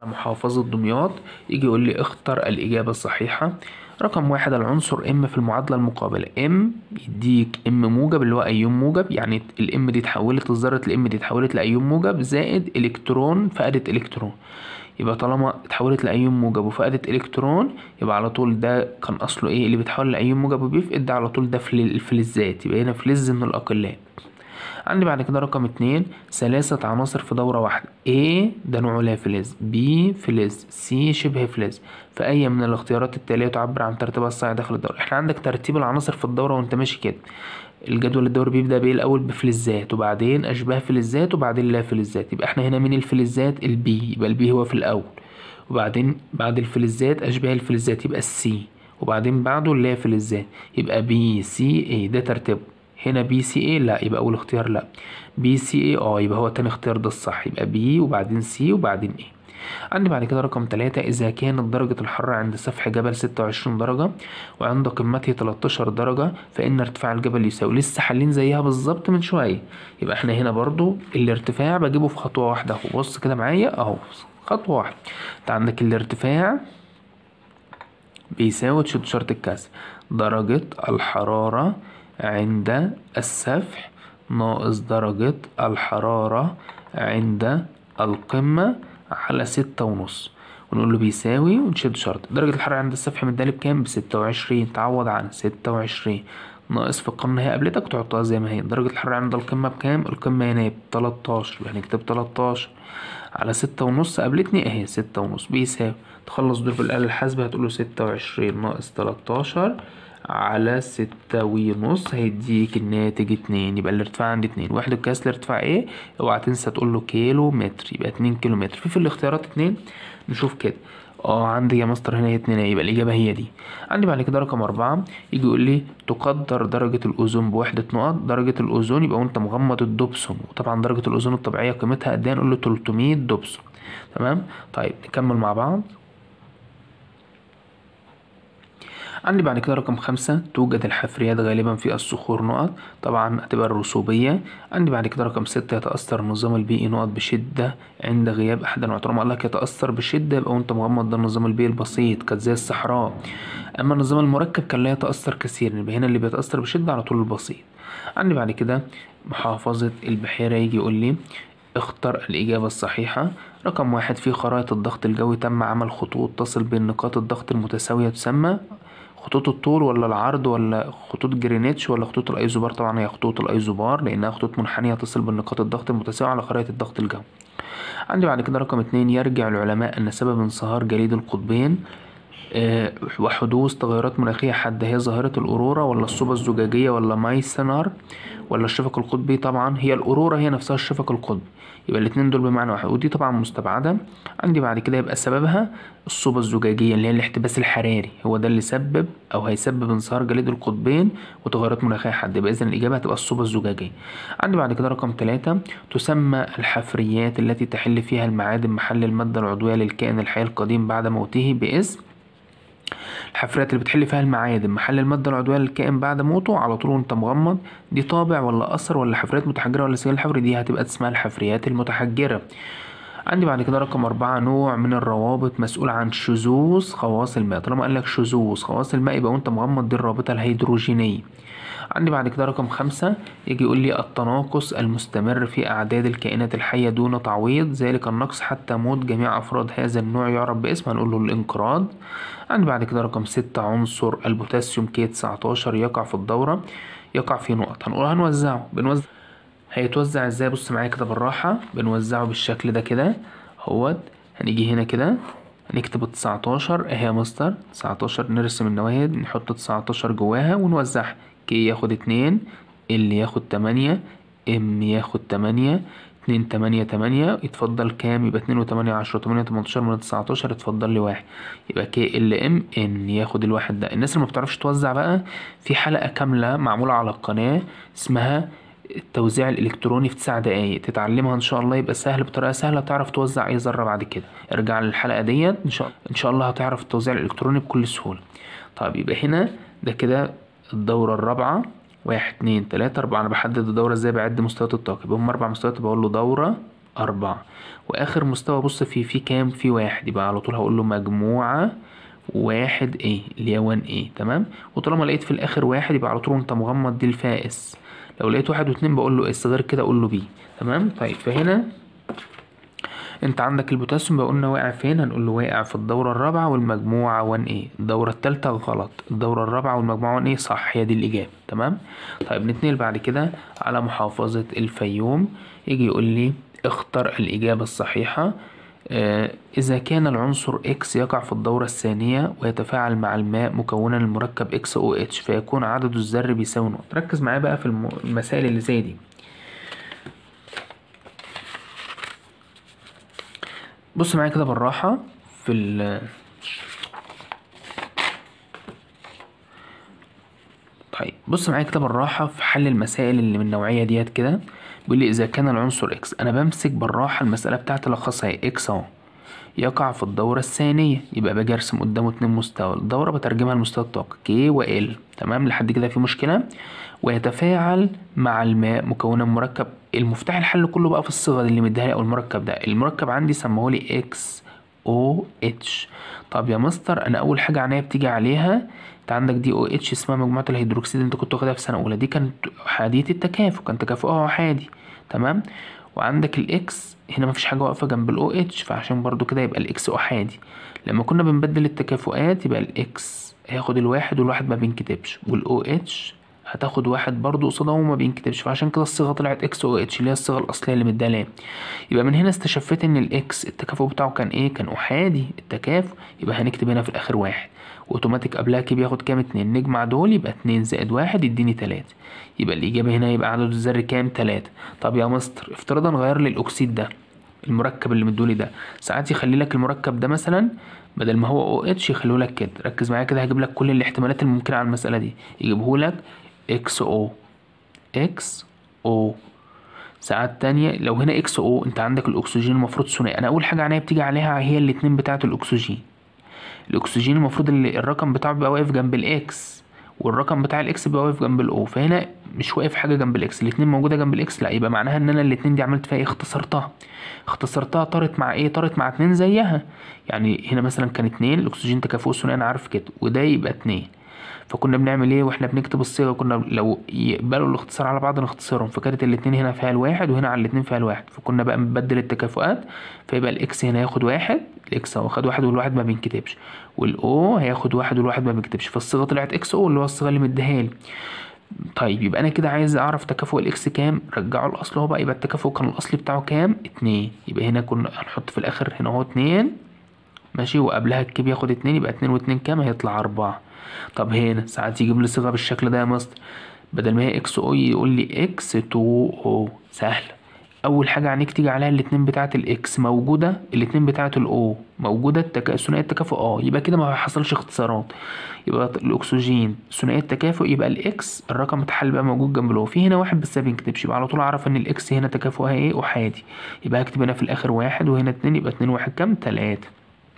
محافظة دمياط يجي يقول لي اختر الإجابة الصحيحة رقم واحد العنصر ام في المعادلة المقابلة ام يديك ام موجب اللي هو ايون موجب يعني الام دي اتحولت ذرة الام دي اتحولت لايون موجب زائد الكترون فقدت الكترون يبقى طالما اتحولت لايون موجب وفقدت الكترون يبقى على طول ده كان اصله ايه اللي بيتحول لايون موجب وبيفقد ده على طول ده فلزات يبقى هنا فلز من الاقلام عندي بعد كده رقم اتنين ثلاثة عناصر في دورة واحدة A ده نوعه لا فلز B فلز C شبه فلز فأي من الاختيارات التالية تعبر عن ترتيبها الصحيح داخل الدورة احنا عندك ترتيب العناصر في الدورة وانت ماشي كده الجدول الدوري بيبدأ بإيه الأول بفلزات وبعدين أشباه فلزات وبعدين لا فلزات يبقى احنا هنا مين الفلزات البي يبقى البي هو في الأول وبعدين بعد الفلزات أشباه الفلزات يبقى السي وبعدين بعده اللا فلزات يبقى بي سي اي ده ترتيبه هنا بي سي اي لا يبقى اول اختيار لا بي سي اي اه يبقى هو تاني اختيار ده الصح يبقى بي وبعدين سي وبعدين ايه عندي بعد كده رقم تلاتة إذا كانت درجة الحرارة عند سفح جبل ستة وعشرين درجة وعند قمته تلاتاشر درجة فإن ارتفاع الجبل يساوي لسه حالين زيها بالظبط من شوية يبقى احنا هنا برضو الارتفاع بجيبه في خطوة واحدة اهو بص كده معايا اهو خطوة واحدة انت عندك الارتفاع بيساوي تشد شرط الكسر درجة الحرارة عند السفح ناقص درجة الحرارة عند القمة على ستة ونص ونقول له بيساوي ونشد شرط درجة الحرارة عند السفح مدالي بكام بستة وعشرين تعوض عن ستة وعشرين ناقص في القمة هي قابلتك تحطها زي ما هي درجة الحرارة عند القمة بكام القمة هنا بتلاتاشر يعني نكتب تلاتاشر على ستة ونص قابلتني اهي ستة ونص بيساوي تخلص دول بالآلة الحاسبة هتقوله ستة وعشرين ناقص تلاتاشر على ستة ونص هيديك الناتج اتنين يبقى الارتفاع عندي اتنين وحدة قياس الارتفاع ايه اوعى تنسى تقول له كيلو متر يبقى اتنين كيلو متر في في الاختيارات اتنين نشوف كده اه عندي يا مستر هنا اتنين يبقى الإجابة هي دي عندي بعد كده رقم أربعة يجي يقول لي تقدر درجة الأوزون بوحدة نقط درجة الأوزون يبقى وأنت مغمض الدوبسون وطبعا درجة الأوزون الطبيعية قيمتها قد ايه نقول له 300 دوبسون تمام طيب نكمل مع بعض عندي بعد كده رقم خمسة توجد الحفريات غالبا في الصخور نقط طبعا هتبقى الرسوبية عندي بعد كده رقم ستة يتأثر النظام البيئي نقط بشدة عند غياب أحد الأنواع طالما قالك يتأثر بشدة يبقى وأنت مغمض ده النظام البيئي البسيط كانت زي الصحراء أما النظام المركب كان لا يتأثر كثيرا يبقى هنا اللي بيتأثر بشدة على طول البسيط عندي بعد كده محافظة البحيرة يجي يقول لي اختر الإجابة الصحيحة رقم واحد في خرائط الضغط الجوي تم عمل خطوط تصل بين نقاط الضغط المتساوية تسمى خطوط الطول ولا العرض ولا خطوط جرينتش ولا خطوط الايزوبار طبعا هي خطوط الايزوبار لانها خطوط منحنيه تصل بالنقاط الضغط المتساويه على خرائط الضغط الجوي عندي بعد كده رقم اتنين يرجع العلماء ان سبب انصهار جليد القطبين آه، وحدوث تغيرات مناخية حادة هي ظاهرة الأورورا ولا الصوبة الزجاجية ولا مايسنر ولا الشفق القطبي طبعا هي الأورورا هي نفسها الشفق القطبي يبقى الاتنين دول بمعنى واحد ودي طبعا مستبعدة عندي بعد كده يبقى سببها الصوبة الزجاجية اللي هي الاحتباس الحراري هو ده اللي سبب أو هيسبب انصهار جليد القطبين وتغيرات مناخية حادة يبقى إذا الإجابة هتبقى الصوبة الزجاجية عندي بعد كده رقم ثلاثة تسمى الحفريات التي تحل فيها المعادن محل المادة العضوية للكائن الحي القديم بعد موته باسم الحفريات اللي بتحل فيها المعادن محل المادة العضوية للكائن بعد موته على طول وانت مغمض دي طابع ولا أثر ولا حفريات متحجرة ولا سجل حفري دي هتبقى اسمها الحفريات المتحجرة عندي بعد كده رقم أربعة نوع من الروابط مسؤول عن شذوذ خواص الماء طالما قالك شذوذ خواص الماء يبقى وانت مغمض دي الرابطة الهيدروجينية عندي بعد كده رقم خمسة يجي يقول لي التناقص المستمر في أعداد الكائنات الحية دون تعويض ذلك النقص حتى موت جميع أفراد هذا النوع يعرف باسم هنقول له الانقراض عندي بعد كده رقم ستة عنصر البوتاسيوم كي 19 يقع في الدورة يقع في نقط هنقول هنوزعه بنوزع هيتوزع ازاي بص معايا كده بالراحة بنوزعه بالشكل ده كده اهوت هنيجي هنا كده هنكتب 19 اهي يا مستر 19 نرسم النواهد نحط 19 جواها ونوزعها كي ياخد اتنين ال ياخد تمانية ام ياخد تمانية اتنين تمانية تمانية يتفضل كام يبقى اتنين وتمانية عشرة تمانية تمنتاشر من تسعتاشر يتفضل لي واحد يبقى كي ال ام ان ياخد الواحد ده الناس اللي ما بتعرفش توزع بقى في حلقة كاملة معمولة على القناة اسمها التوزيع الالكتروني في تسع دقايق تتعلمها ان شاء الله يبقى سهل بطريقه سهله تعرف توزع اي ذره بعد كده ارجع للحلقه ديت ان شاء ان شاء الله هتعرف التوزيع الالكتروني بكل سهوله طيب يبقى هنا ده كده الدوره الرابعه واحد اتنين تلاتة أربعة أنا بحدد الدورة ازاي بعد مستويات الطاقة يبقى هم أربع مستويات بقول له دورة أربعة وآخر مستوى بص فيه في كام في واحد يبقى على طول هقول له مجموعة واحد ايه اللي هي 1 ايه تمام وطالما لقيت في الآخر واحد يبقى على طول انت مغمض دي الفائس لو لقيت واحد واتنين بقول له اس غير كده اقول له بي تمام طيب فهنا انت عندك البوتاسيوم بقى قلنا واقع فين هنقول له واقع في الدورة الرابعة والمجموعة 1 ايه الدورة التالتة غلط الدورة الرابعة والمجموعة 1 ايه صح هي دي الإجابة تمام طيب نتنقل بعد كده على محافظة الفيوم يجي يقول لي اختر الإجابة الصحيحة آه إذا كان العنصر X يقع في الدورة الثانية ويتفاعل مع الماء مكونا المركب XOH فيكون عدد الذر بيساوي نقط ركز معايا بقى في الم- المسائل اللي زي دي بص معايا كده بالراحة في ال طيب بص معايا كده بالراحة في حل المسائل اللي من النوعية ديت كده بيقول لي إذا كان العنصر إكس أنا بمسك بالراحة المسألة بتاعتي ألخصها هي إكس أهو يقع في الدورة الثانية يبقى باجي أرسم قدامه اتنين مستوى الدورة بترجمها لمستوى الطاقة كي و ال تمام لحد كده في مشكلة ويتفاعل مع الماء مكونا من مركب المفتاح الحل كله بقى في الصيغة اللي مديها لي أو المركب ده المركب عندي سموهولي إكس او اتش طب يا مستر انا اول حاجه عينيا بتيجي عليها انت عندك دي او اتش اسمها مجموعه الهيدروكسيد انت كنت واخدها في سنه اولى دي كانت احاديه التكافؤ كان تكافؤها احادي تمام وعندك الاكس هنا مفيش حاجه واقفه جنب الاو اتش فعشان برضو كده يبقى الاكس احادي لما كنا بنبدل التكافؤات يبقى الاكس هياخد الواحد والواحد ما بينكتبش والاو اتش هتاخد واحد برضو قصادها وما بينكتبش فعشان كده الصيغه طلعت اكس او اتش اللي هي الصيغه الاصليه اللي مديها لام يبقى من هنا استشفيت ان الاكس التكافؤ بتاعه كان ايه كان احادي التكافؤ يبقى هنكتب هنا في الاخر واحد واوتوماتيك قبلها كي بياخد كام اتنين نجمع دول يبقى اتنين زائد واحد يديني تلاتة يبقى الاجابه هنا يبقى عدد الذري كام تلاتة طب يا مستر افترضا غير لي الاكسيد ده المركب اللي مدولي ده ساعات يخلي لك المركب ده مثلا بدل ما هو او اتش يخليه لك كده ركز معايا كده هجيب لك كل الاحتمالات الممكنه على المساله دي يجيبه لك اكس او اكس او ساعات تانية لو هنا اكس او انت عندك الاكسجين المفروض ثنائي انا اول حاجه عينيا بتيجي عليها هي الاتنين بتاعه الاكسجين الاكسجين المفروض اللي الرقم بتاعه بيبقى واقف جنب الاكس والرقم بتاع الاكس بيبقى واقف جنب الاو فهنا مش واقف حاجه جنب الاكس الاتنين موجوده جنب الاكس لا يبقى معناها ان انا الاتنين دي عملت فيها ايه اختصرتها اختصرتها طارت مع ايه طارت مع اتنين زيها يعني هنا مثلا كان اتنين الاكسجين تكافؤه ثنائي انا عارف كده وده يبقى اتنين فكنا بنعمل ايه واحنا بنكتب الصيغه كنا لو يقبلوا الاختصار على بعض نختصرهم فكانت الاتنين هنا فيها الواحد وهنا على الاتنين فيها الواحد فكنا بقى بنبدل التكافؤات فيبقى الاكس هنا ياخد واحد الاكس اهو خد واحد والواحد ما بينكتبش والاو هياخد واحد والواحد ما بينكتبش فالصيغه طلعت اكس او اللي هو الصيغه اللي مديها لي طيب يبقى انا كده عايز اعرف تكافؤ الاكس كام رجعه الاصل اهو بقى يبقى التكافؤ كان الاصلي بتاعه كام اتنين يبقى هنا كنا هنحط في الاخر هنا اهو اتنين ماشي وقبلها الكي بياخد اتنين يبقى اتنين واتنين كام هيطلع اربعة طب هنا ساعات يجيب لي صيغة بالشكل ده يا مستر بدل ما هي اكس او يقول لي اكس تو او سهلة اول حاجة عينيك تيجي عليها الاتنين بتاعة الاكس موجودة الاتنين بتاعة الاو موجودة التك... ثنائي التكافؤ اه يبقى كده ما حصلش اختصارات يبقى الاكسجين ثنائي التكافؤ يبقى الاكس الرقم بتاع بقى موجود جنب الاو في هنا واحد بس ما بينكتبش يبقى على طول اعرف ان الاكس هنا تكافؤها ايه احادي يبقى هكتب هنا في الاخر واحد وهنا اتنين يبقى اتنين واحد كام تلاتة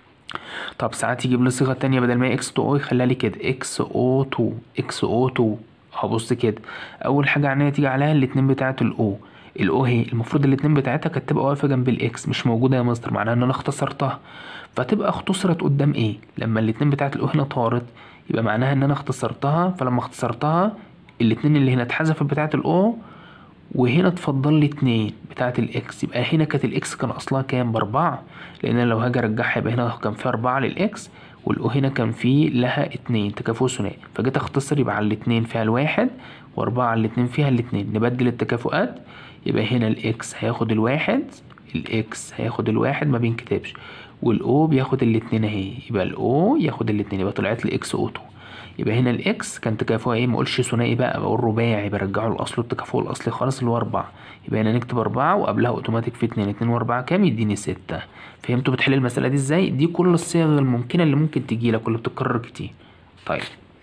طب ساعات يجيب لي صيغه تانية بدل ما هي اكس تو او يخليها لي كده اكس او 2 اكس او 2 هبص كده اول حاجه عينيا تيجي عليها الاتنين بتاعه الاو الاو هي المفروض الاتنين بتاعتها كانت تبقى واقفه جنب الاكس مش موجوده يا مستر معناها ان انا اختصرتها فتبقى اختصرت قدام ايه لما الاتنين بتاعه الاو هنا طارت يبقى معناها ان انا اختصرتها فلما اختصرتها الاتنين اللي هنا اتحذفت بتاعه الاو وهنا اتفضل لي اتنين بتاعة الاكس يبقى هنا كانت الاكس كان اصلها كام باربعة لان أنا لو هاجي ارجعها يبقى هنا كان فيها اربعة للاكس والاو هنا كان فيه لها اتنين تكافؤ ثنائي فجيت اختصر يبقى على الاتنين فيها الواحد واربعة على الاتنين فيها الاتنين نبدل التكافؤات يبقى هنا الاكس هياخد الواحد الاكس هياخد الواحد ما بينكتبش والاو بياخد الاتنين اهي يبقى الاو ياخد الاتنين يبقى طلعت لي اكس اوتو يبقى هنا الاكس كان تكافؤها ايه ما اقولش ثنائي بقى بقول رباعي برجعه لاصله التكافؤ الاصلي خالص اللي هو اربعة يبقى هنا نكتب اربعة وقبلها اوتوماتيك في اتنين اتنين واربعة كام يديني ستة فهمتوا بتحل المسألة دي ازاي دي كل الصيغ الممكنة اللي ممكن تجيلك واللي بتتكرر كتير طيب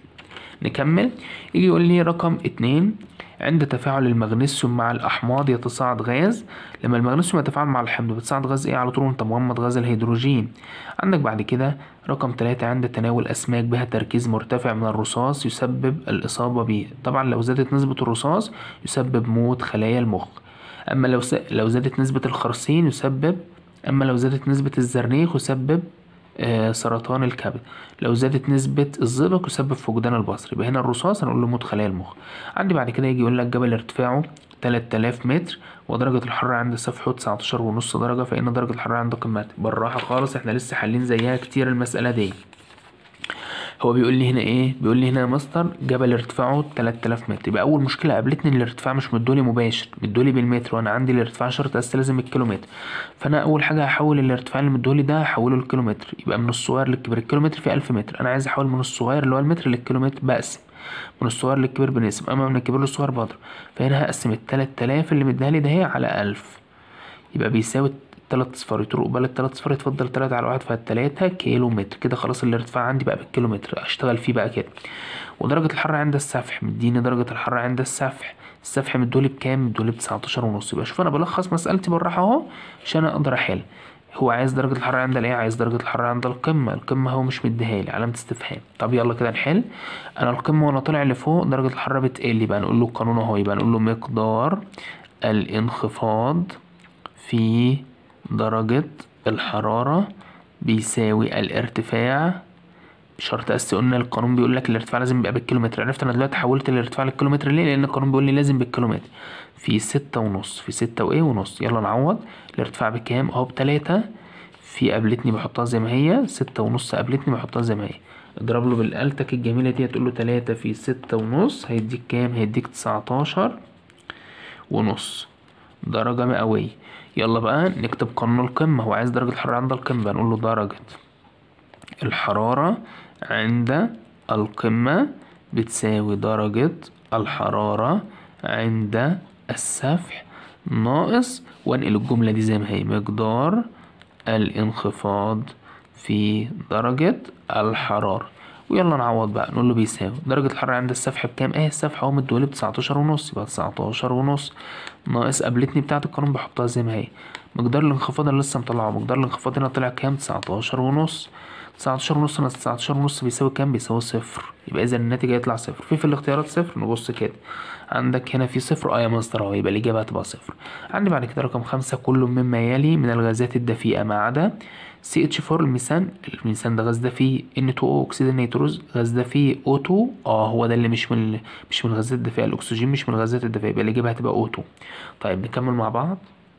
نكمل يجي يقول لي رقم اتنين عند تفاعل المغنيسيوم مع الأحماض يتصاعد غاز لما المغنيسيوم يتفاعل مع الحمض بتصاعد غاز ايه على طول انت مغمض غاز الهيدروجين عندك بعد كده رقم تلاتة عند تناول أسماك بها تركيز مرتفع من الرصاص يسبب الإصابة به طبعا لو زادت نسبة الرصاص يسبب موت خلايا المخ اما لو س... لو زادت نسبة الخرسين يسبب اما لو زادت نسبة الزرنيخ يسبب آه سرطان الكبد لو زادت نسبة الزئبق يسبب فقدان البصر يبقى هنا الرصاص هنقول له موت خلايا المخ عندي بعد كده يجي يقول لك جبل ارتفاعه 3000 متر ودرجة الحرارة عند سفحه 19 ونص درجة فإن درجة الحرارة عند قمته بالراحة خالص احنا لسه حالين زيها كتير المسألة دي هو بيقول لي هنا ايه بيقول لي هنا يا مستر جبل ارتفاعه 3000 متر يبقى اول مشكله قابلتني ان الارتفاع مش مدولي مباشر مدولي بالمتر وانا عندي الارتفاع شرط اس لازم الكيلومتر فانا اول حاجه هحول الارتفاع اللي مدولي ده هحوله للكيلومتر يبقى من الصغير للكبير الكيلومتر فيه 1000 متر انا عايز احول من الصغير اللي هو المتر للكيلومتر بقسم من الصغير للكبير بنقسم اما من الكبير للصغير بضرب فهنا هقسم ال 3000 اللي مديها لي ده هي على 1000 يبقى بيساوي تلات صفار يطرق قبال التلات صفار يتفضل تلاتة على واحد فالتلاتة كيلو متر كده خلاص الارتفاع عندي بقى بالكيلو متر اشتغل فيه بقى كده ودرجة الحرارة عند السفح مديني درجة الحرارة عند السفح السفح مدولي بكام مدولي بتسعتاشر ونص يبقى شوف انا بلخص مسألتي بالراحة اهو عشان اقدر احل هو عايز درجة الحرارة عند الايه عايز درجة الحرارة عند القمة القمة هو مش مديهالي علامة استفهام طب يلا كده نحل انا القمة وانا طالع لفوق درجة الحرارة بتقل يبقى نقول له القانون اهو يبقى نقول له مقدار الانخفاض في درجة الحرارة بيساوي الارتفاع شرط أس قلنا القانون بيقول لك الارتفاع لازم يبقى بالكيلومتر عرفت أنا دلوقتي حولت الارتفاع للكيلومتر ليه؟ لأن القانون بيقول لي لازم بالكيلومتر في ستة ونص في ستة وإيه ونص يلا نعوض الارتفاع بكام أهو بتلاتة في قابلتني بحطها زي ما هي ستة ونص قابلتني بحطها زي ما هي اضرب له بالآلتك الجميلة دي هتقول له تلاتة في ستة ونص هيديك كام؟ هيديك تسعتاشر ونص درجة مئوية يلا بقى نكتب قانون القمة هو عايز درجة الحرارة عند القمة نقول له درجة الحرارة عند القمة بتساوي درجة الحرارة عند السفح ناقص وانقل الجملة دي زي ما هي مقدار الانخفاض في درجة الحرارة ويلا نعوض بقى نقول له بيساوي درجة الحرارة عند السفح بكام؟ ايه السفح اهو مدولي بتسعتاشر ونص يبقى تسعتاشر ونص ناقص قابلتني بتاعة القانون بحطها زي ما هي مقدار الانخفاض اللي لسه مطلعه مقدار الانخفاض هنا طلع كام؟ تسعتاشر ونص تسعتاشر ونص ناقص تسعتاشر ونص بيساوي كام؟ بيساوي صفر يبقى إذا الناتج هيطلع صفر في في الاختيارات صفر نبص كده عندك هنا في صفر اه يا مستر اهو يبقى الإجابة هتبقى صفر عندي بعد كده رقم خمسة كل مما يلي من الغازات الدفيئة ما عدا سي اتش 4 الميثان الميثان ده غاز دفيء ان 2 او اكسيد النيتروز غاز دفيء او 2 اه هو ده اللي مش من مش من الغازات الدفيئه الاكسجين مش من الغازات الدفيئه يبقى الاجابه هتبقى او 2 طيب نكمل مع بعض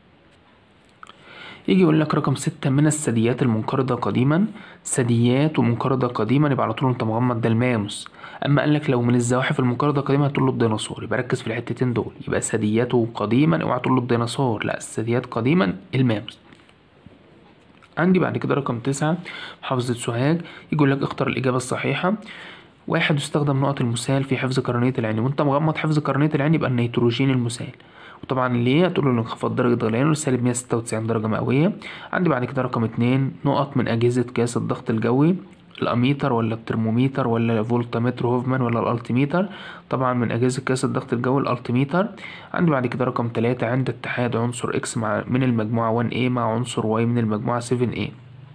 يجي يقول لك رقم ستة من الثدييات المنقرضة قديما ثدييات ومنقرضة قديما يبقى على طول انت مغمض ده الماموس اما قال لك لو من الزواحف المنقرضة قديما هتقول له الديناصور يبقى ركز في الحتتين دول يبقى ثديياته قديما اوعى تقول له الديناصور لا الثدييات قديما الماموس عندي بعد كده رقم تسعة محافظة سوهاج يقول لك اختر الإجابة الصحيحة واحد يستخدم نقط المسال في حفظ قرنية العين وانت مغمض حفظ قرنية العين يبقى النيتروجين المسال وطبعا ليه هتقول له الانخفاض درجة غليانه لسالب 196 درجة مئوية عندي بعد كده رقم اتنين نقط من أجهزة قياس الضغط الجوي الاميتر ولا الترموميتر ولا فولتمتر هوفمان ولا الالتيميتر طبعا من اجهزه قياس الضغط الجوي الالتيميتر عندي بعد كده رقم تلاتة عند اتحاد عنصر اكس مع من المجموعه 1A مع عنصر واي من المجموعه 7A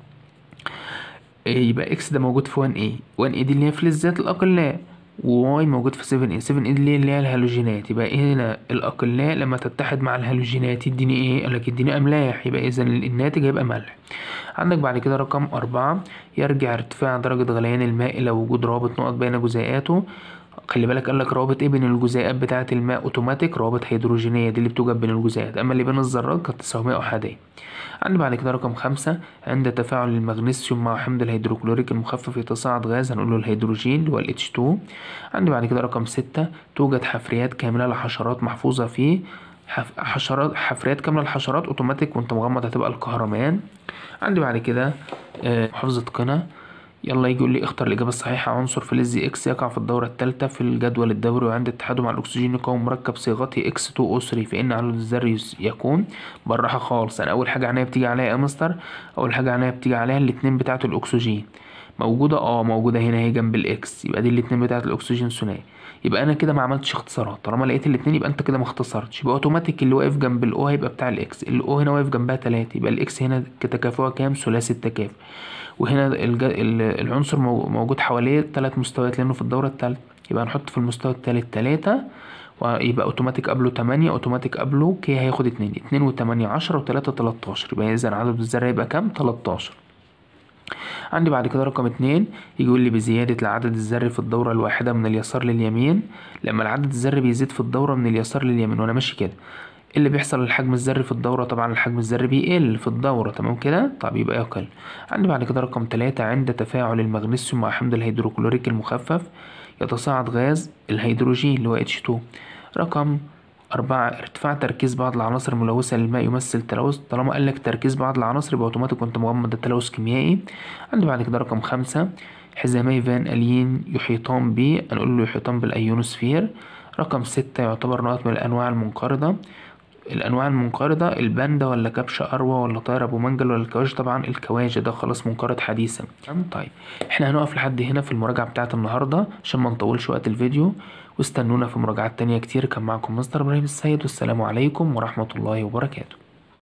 إيه يبقى اكس ده موجود في 1A 1A دي اللي هي فلزات الاقلاء وواي موجود في 7A 7A دي اللي هي الهالوجينات يبقى هنا الأقلاء لما تتحد مع الهالوجينات يديني ايه؟ قالك يديني أملاح يبقى إذا الناتج هيبقى ملح عندك بعد كده رقم أربعة يرجع ارتفاع درجة غليان الماء إلى وجود رابط نقط بين جزيئاته خلي بالك قالك رابط ايه بين الجزيئات بتاعة الماء اوتوماتيك رابط هيدروجينية دي اللي بتوجد بين الجزيئات اما اللي بين الذرات كانت تساهمية احادية عندي بعد كده رقم خمسة عند تفاعل المغنيسيوم مع حمض الهيدروكلوريك المخفف يتصاعد غاز هنقول له الهيدروجين اللي هو ال H2 عندي بعد كده رقم ستة توجد حفريات كاملة لحشرات محفوظة في حف... حشرات حفريات كاملة للحشرات اوتوماتيك وانت مغمض هتبقى الكهرمان عندي بعد كده محافظة قنا يلا يجي يقول لي اختر الإجابة الصحيحة عنصر فلزي إكس يقع في الدورة الثالثة في الجدول الدوري وعند اتحاده مع الأكسجين يكون مركب صيغته إكس 2 أو 3 فإن على الذري يكون بالراحة خالص أنا أول حاجة عناية بتيجي عليها يا مستر أول حاجة عناية بتيجي عليها الاتنين بتاعة الأكسجين موجودة اه موجودة هنا اهي جنب الإكس يبقى دي الاتنين بتاعة الأكسجين ثنائي يبقى أنا كده ما عملتش اختصارات طالما لقيت الاتنين يبقى أنت كده ما اختصرتش يبقى أوتوماتيك اللي واقف جنب الأو هيبقى بتاع الإكس الأو هنا واقف جنبها تلاتة يبقى الإكس هنا تكافؤها كام ثلاثي التكافؤ وهنا الج... العنصر موجود حواليه تلات مستويات لأنه في الدورة التالتة يبقى هنحط في المستوى التالت تلاتة ويبقى اوتوماتيك قبله تمانية اوتوماتيك قبله كي هياخد اتنين اتنين وتمانية عشرة وتلاتة تلاتاشر يبقى اذا عدد الذرة يبقى كام تلاتاشر عندي بعد كده رقم اتنين يجي يقول لي بزيادة العدد الذري في الدورة الواحدة من اليسار لليمين لما العدد الذري بيزيد في الدورة من اليسار لليمين وانا ماشي كده ايه اللي بيحصل للحجم الذري في الدورة طبعا الحجم الذري بيقل في الدورة تمام كده طب يبقى يقل عندي بعد كده رقم تلاتة عند تفاعل المغنيسيوم مع حمض الهيدروكلوريك المخفف يتصاعد غاز الهيدروجين اللي هو H2 رقم أربعة ارتفاع تركيز بعض العناصر الملوثة للماء يمثل تلوث طالما قالك تركيز بعض العناصر يبقى اوتوماتيك كنت مغمض ده تلوث كيميائي عندي بعد كده رقم خمسة حزامي فان ألين يحيطان ب هنقول له يحيطان بالأيونوسفير رقم ستة يعتبر نوع من الأنواع المنقرضة الأنواع المنقرضة الباندا ولا كبش أروى ولا طائر أبو منجل ولا الكواج طبعا الكواج ده خلاص منقرض حديثا طيب احنا هنقف لحد هنا في المراجعة بتاعة النهاردة عشان ما نطولش وقت الفيديو واستنونا في مراجعات تانية كتير كان معكم مستر إبراهيم السيد والسلام عليكم ورحمة الله وبركاته